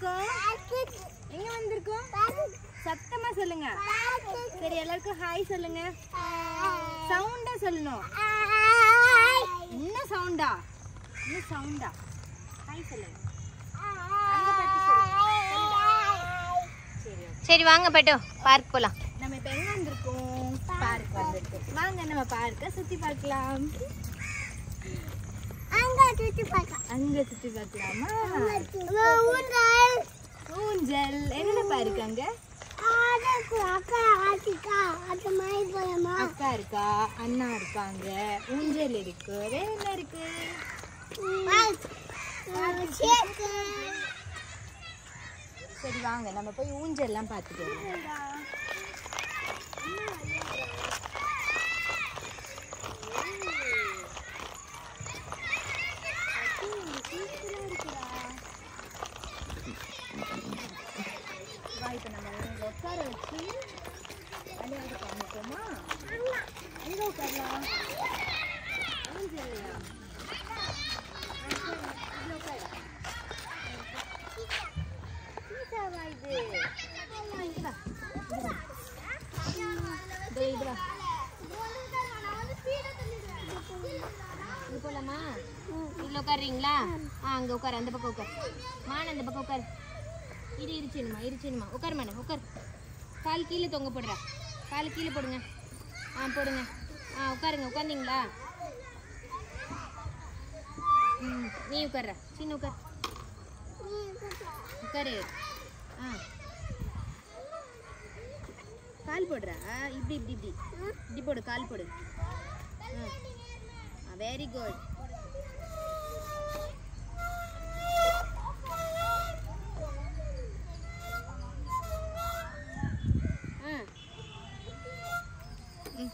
வந்திருக்கோம் எங்க வந்திருக்கோம் சத்தமா சொல்லுங்க சரி எல்லாருக்கும் ஹாய் சொல்லுங்க சவுண்டா சொல்லணும் இன்னும் சவுண்டா இன்னும் சவுண்டா ஹாய் சொல்லுங்க அங்க பார்த்து சொல்லுங்க. சரி okay. சரி வாங்க பட்டு பார்க் போலாம் நம்ம இப்ப எங்க வந்திருக்கோம் பார்க் வந்திருக்கோம் வாங்க நம்ம பார்க்க சுத்தி பார்க்கலாம் அங்க சுத்தி பார்க்கலாம் அங்க சுத்தி பார்க்கலாமா ஊஞ்சல் ஊஞ்சல் என்னென்ன பாருக்கு அங்க அதுக்கு அக்கா ஆட்டிக்கா அது மாதிரி போயமா அக்கா இருக்கா அண்ணா இருக்காங்க ஊஞ்சல் இருக்கு வேற என்ன இருக்கு சரி வாங்க நம்ம போய் ஊஞ்சல் எல்லாம் பார்த்துட்டு வருவோம். வா, இப்ப நம்ம இவங்களை உட்கார வச்சு விளையாட காமிப்போமா எங்க உட்காரலாம் ஊஞ்சல்லையா? ஆ, சரி, இதுல உட்காரு. சீசாவா இது? ஆ, இங்க வா, இங்க வா. இதோ இது வா. இது போலாமா இதுல உட்காருறீங்களா ஆ அங்க உட்காரு அந்த பக்கம் உட்காரு மான அந்த பக்கம் உட்காரு இரு இருச்சுனுமா இருச்சுனுமா உட்காரு மானே உட்காரு கால் கீழே தொங்க போடுறா கால் கீழே போடுங்க ஆ போடுங்க ஆ உட்காருங்க உட்காந்தீங்களா ம் நீ உட்கார்ற சின்ன உட்கார் உட்காரு ஆ கால் போடுறா இப்படி இப்படி இப்படி இப்படி போடு கால் போடு ஆ வெரி குட் ஆ ம்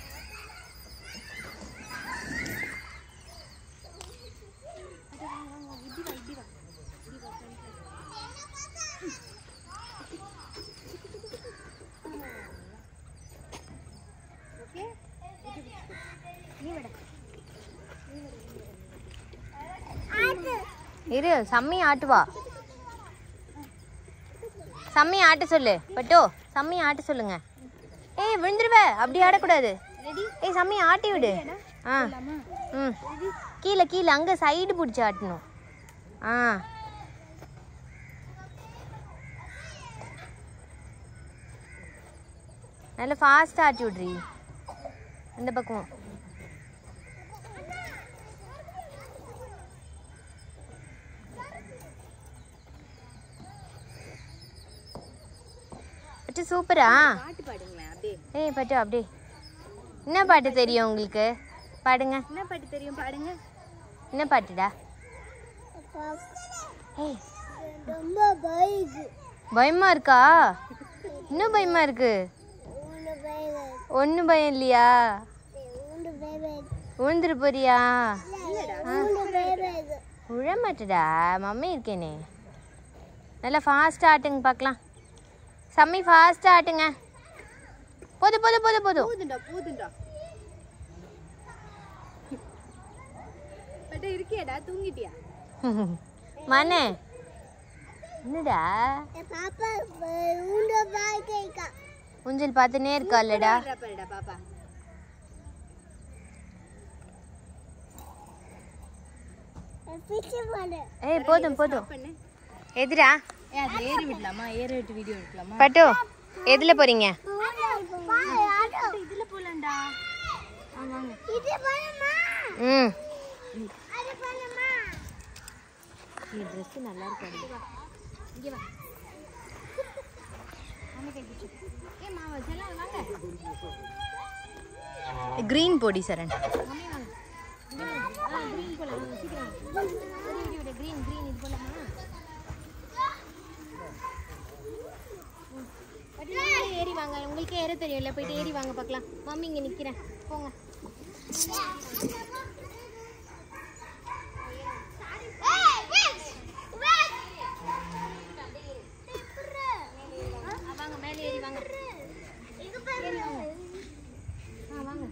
இப்படி வா இப்படி வா இப்படி வா front ல. ஓகே நீ விட இரு சம்மி ஆட்டுவா சம்மி ஆட்ட சொல்லு பட்டு சம்மி ஆட்ட சொல்லுங்க ஏய் விழுந்துருவ அப்படி ஆடக்கூடாது ரெடி ஏய் சம்மி ஆட்டி விடு ஆ போலாமா ம் கீழே கீழே அங்கே சைடு பிடிச்சி ஆட்டணும் ஆ நல்லா ஃபாஸ்ட்டாக ஆட்டி விட்றி அந்த பக்கம் பட்டு சூப்பரா பாட்டு பாடுங்களேன் அப்படியே ஏய் பட்டு அப்படியே என்ன பாட்டு தெரியும் உங்களுக்கு பாடுங்க என்ன பாட்டு தெரியும் பாடுங்க என்ன பாட்டுடா ஏய் ரொம்ப பைக்கு பயமா இருக்கா இன்னும் பயமா இருக்கு உண்டு பைக்கு ஒன்றும் பயம் இல்லையா உண்டு பைக்கு விழுந்துரு போறியா உண்டு பைக்கு விழ மாட்டடா மம்மி இருக்கேனே நல்லா ஃபாஸ்ட்டாக ஆட்டுங்க பார்க்கலாம் சம்மி ஃபாஸ்ட்டாக ஆட்டுங்க போதும் போதும் போதும் போதும் போதுண்டா போதுண்டா பட் இருக்கியாடா தூங்கிட்டியா மனே என்னடா பாப்பா உண்டு பைக்கா ஊஞ்சல் பார்த்துனே இருக்கால்லடா பாடுறா பாருடா பாப்பா பிச்சு போடு ஏய் போதும் போதும் பண்ணு எதுடா ஏ அது ஏறி விடலாமா ஏற விட்டு வீடியோ எடுக்கலாமா பட்டு எதில் போகிறீங்க இதுல போலாம்டா ஆமாங்க இது பண்ணுமா ம் அது பண்ணுமா இந்த Dress நல்லா இருக்கு இங்க வா அம்மா கை பிடிச்சு ஏ மாமா செல்லம் வாங்க க்ரீன் பொடி சரண் மம்மி வாங்க இங்க வாங்க. ஆ green போலாம் வாங்க, சீக்கிரம் வாங்க. ஒரு வீடியோ விட green green இது போலாமா ம். பட்டு நீங்களே ஏறி வாங்க உங்களுக்கே ஏற தெரியும்ல போயிட்டு ஏறி வாங்க பார்க்கலாம் மம்மி இங்க நிக்கிறேன் போங்க ஆ, வாங்க மேலே ஏறி வாங்க ஏறி வாங்க ஆ வாங்க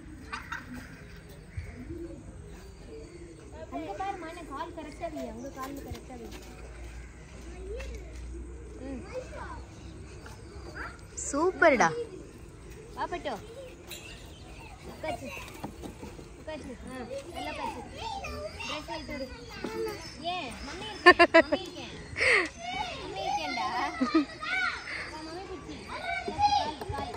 அங்க பாரு மன கால் கரெக்டா வை அங்க கால் கரெக்டா வை சூப்பர்டா வா பட்டு உட்காச்சு உட்காச்சு ஆ நல்லா உட்காச்சு ட்ரெஸ் எடுத்து விடு ஏன் மம்மி இருக்கேன் மம்மி இருக்கேன் மம்மி இருக்கேன்டா வா, மம்மி பிடிச்சி கால் கால்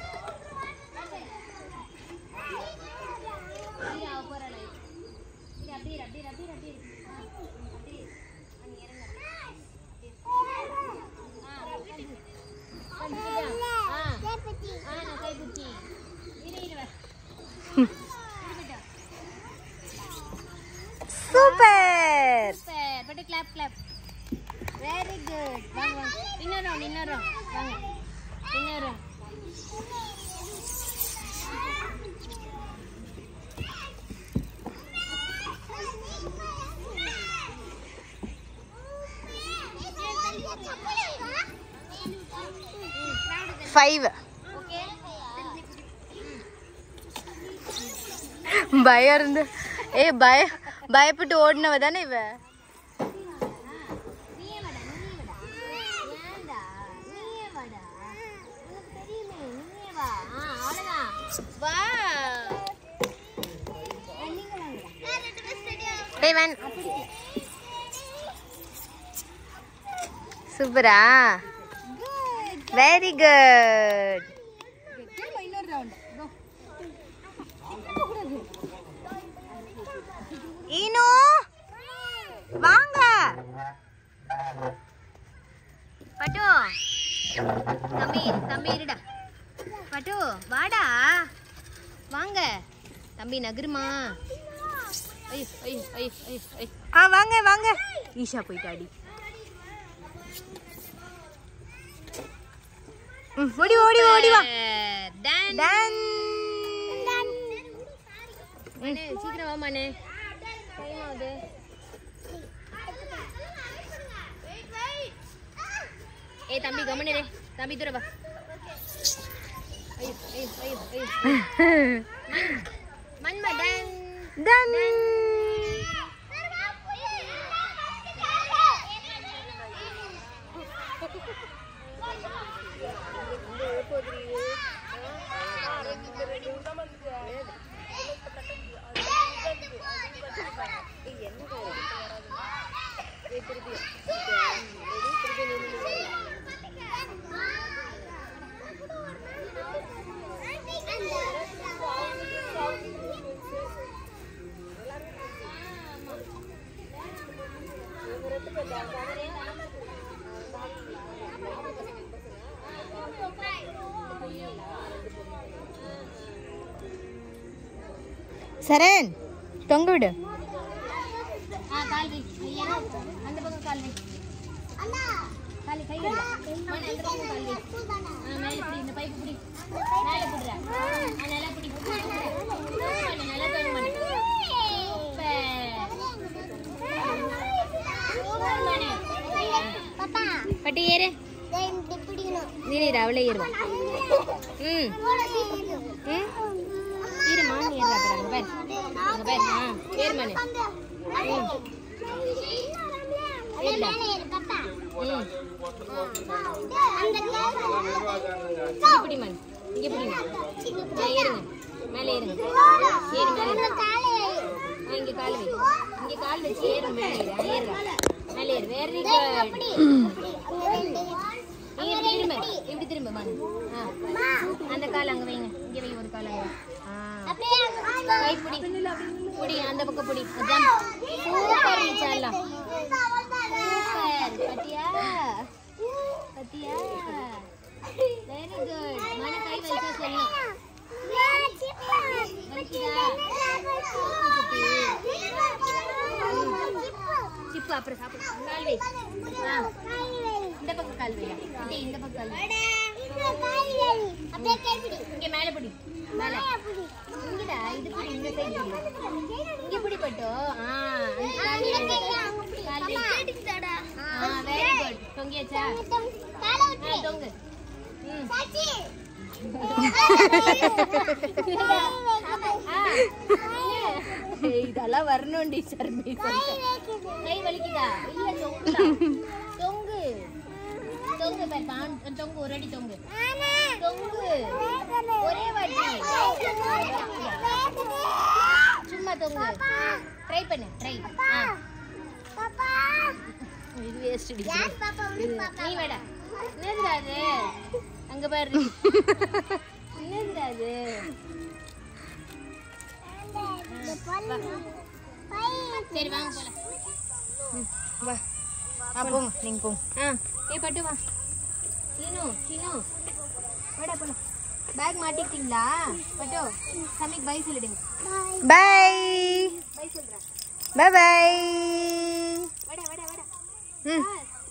இரு, அவ போறாளே. இரு, அப்படியே இரு, அப்படியே இரு, அப்படியே இரு, அப்படியே இரு. ஆ, அப்படியே இரு. ஆ, நீ இறங்கு. அப்படியே. ஆ, உட்காந்து. உட்காந்துக்கிட்டியா? ஆ ஆ நான் கைப்பிடிச்சி இரு இரு வா. இரு பட்டு. சூப்பர் சூப்பர் பட்டு கிளாப் கிளாப் வெரி குட் வாங்க வாங்க இன்னொரு round, இன்னொரு round. வாங்க இன்னொரு round. ஃபைவ் ஓகே பயம் இருந்து ஏ பய பயப்பட்டு ஓடினவ தானே இவ நீயே வாடா நீயே வாடா ஏன்டா நீயே வாடா உனக்கு தெரியுமே நீயே வா ஆ அவ்வளோதான் வா நீங்க வாங்கடா டேய் வேன் சூப்பரா வெரி குட் திரும்ப இன்னொரு ரவுண்ட் கோ ஈனு வாங்க பட்டு தம்பி தம்பி இருடா பட்டு வாடா வாங்க தம்பி நகருமா ஐயோ ஐயோ ஐயோ ஐயோ ஐயோ ஆ வாங்க வாங்க ஈஷா போயிட்டாடி ம், ஓடி ஓடி ஓடி வா டன் டன் மனே சீக்கிரம் வா மனே டைம் ஆகுது ஏய் தம்பி கம்மனே தம்பி தூர வா ஐயோ ஐயோ ஐயோ ஐயோ மண் மடன் டன் சரண் தொங்க விடு ஆ கால் வை ஐயா அந்த பக்கம் கால் வை கால் கை வை மணி அந்த பக்கம் கால் வை ஆ மேலே பிடி இந்த பைப்பு பிடி மேலே பிடிற ஆ நல்லா பிடி மணி நல்லா தோணு மணி பாப்பா பட்டி ஏறு இப்படி பிடிக்கணும் நீர் அவளே ஏறுவான் ம் ம் இரு மான் ஏறுறா பாரு அங்க பாரு அங்க பாரு ஆ ஏறு மானு ஏறுடா ம் இங்க பிடி மான் இங்க பிடிங்க ஆ ஏறுங்க மேலே ஏறுங்க ஏறு மேலே ஏறு. ஆ இங்க கால் வை இங்க கால் வச்சு ஏறு மேலே ஏறு ஆ, ஏறுடா மேலே ஏறு வெரி குட் நீங்க திரும்ப இப்படி திரும்ப மானு ஆ அந்த கால் அங்க வைங்க இங்க வை ஒரு கால் அங்க வை. ஆ கை பிடி பிடி அந்த பக்கம் பிடி ஜம்ப் சூப்பர் இருந்துச்சு எல்லாம் சூப்பர் பத்தியா பத்தியா வெரி குட் மணி கை வச்சா சொல்லணும் வலிக்குதா சிப்பு அப்புறம் சாப்பிடு கால் வை ஆ இந்த பக்கம் கால் வை குட்டி, இந்த பக்கம் கால் வை இங்க மேல பிடி மேல இங்கடா இது பிடி இந்த சைடு பிடி இங்க பிடி பட்டோ ஆ அந்த கால் வை அங்க. கால் வை ஆ வெரி குட் தொங்கியாச்சா ஆ தொங்கு ம் ஆ ஏய், இதெல்லாம் வரணும்டி சர்மி கொஞ்சம் கை வலிக்குதா இல்ல தொங்குடா தொங்கு தொங்கு பாரு கான் தொங்கு ஒரு அடி தொங்கு தொங்கு ஒரே வாட்டி சும்மா தொங்கு ட்ரை பண்ணு ட்ரை இது வேஸ்ட் நீ வேடா என்னதுடா அது அங்க பாரு என்னதுடா அது சரி வாங்க போலாம் வா ஆ போங்க நீங்க போங்க ஆ ஏ பட்டு வா சீனு சீனு வாடா போலாம் பேக் மாட்டிக்கிட்டீங்களா பட்டு சமிக் பை சொல்லிடுங்க பை பை சொல்றேன் பை பை வாடா வாடா வாடா ம்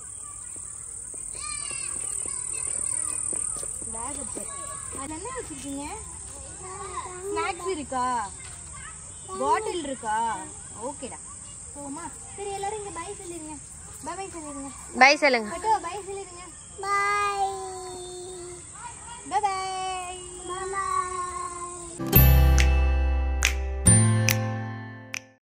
பேக் எடுத்து அது என்ன வச்சிருக்கீங்க ஸ்நாக்ஸ் இருக்கா பாட்டில் இருக்கா ஓகேடா போமா சரி எல்லாரும் இங்க பை சொல்லிருங்க பை பை சொல்லிருங்க பை சொல்லுங்க பட்டு பை சொல்லிருங்க Bye. By by Bye.